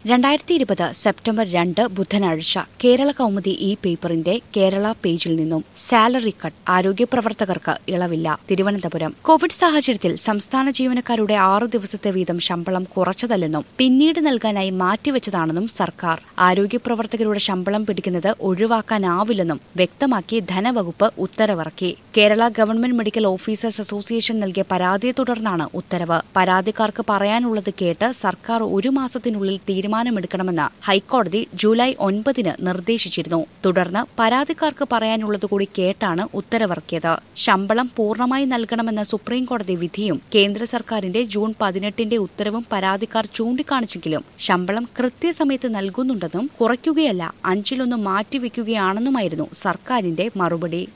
രണ്ടായിരത്തി ഇരുപത് സെപ്റ്റംബർ രണ്ട് ബുധനാഴ്ച കേരള കൗമുദി ഈ പേപ്പറിന്റെ കേരള പേജിൽ നിന്നും സാലറി കട്ട് ആരോഗ്യ പ്രവർത്തകർക്ക് ഇളവില്ല തിരുവനന്തപുരം കോവിഡ് സാഹചര്യത്തിൽ സംസ്ഥാന ജീവനക്കാരുടെ ആറു ദിവസത്തെ വീതം ശമ്പളം കുറച്ചതല്ലെന്നും പിന്നീട് നൽകാനായി മാറ്റിവെച്ചതാണെന്നും സർക്കാർ ആരോഗ്യ പ്രവർത്തകരുടെ ശമ്പളം പിടിക്കുന്നത് ഒഴിവാക്കാനാവില്ലെന്നും വ്യക്തമാക്കി ധനവകുപ്പ് ഉത്തരവിറക്കി Kerala government medical officers association നൽകിയ പരാതിയെ തുടർന്നാണ് ഉത്തരവ് പരാതിക്കാർക്ക് പറയാനുള്ളത് കേട്ട് സർക്കാർ ഒരു മാസത്തിനുള്ളിൽ തീരുമാനമെടുക്കണമെന്ന് ഹൈക്കോടതി ജൂലൈ ഒൻപതിന് നിർദ്ദേശിച്ചിരുന്നു തുടർന്ന് പരാതിക്കാർക്ക് പറയാനുള്ളത് കൂടി കേട്ടാണ് ഉത്തരവിറക്കിയത് ശമ്പളം പൂർണ്ണമായി നൽകണമെന്ന സുപ്രീം കോടതി വിധിയും കേന്ദ്ര സർക്കാരിന്റെ ജൂൺ പതിനെട്ടിന്റെ ഉത്തരവും പരാതിക്കാർ ചൂണ്ടിക്കാണിച്ചെങ്കിലും ശമ്പളം കൃത്യസമയത്ത് നൽകുന്നുണ്ടെന്നും കുറയ്ക്കുകയല്ല അഞ്ചിലൊന്ന് മാറ്റിവെക്കുകയാണെന്നുമായിരുന്നു സർക്കാരിന്റെ മറുപടി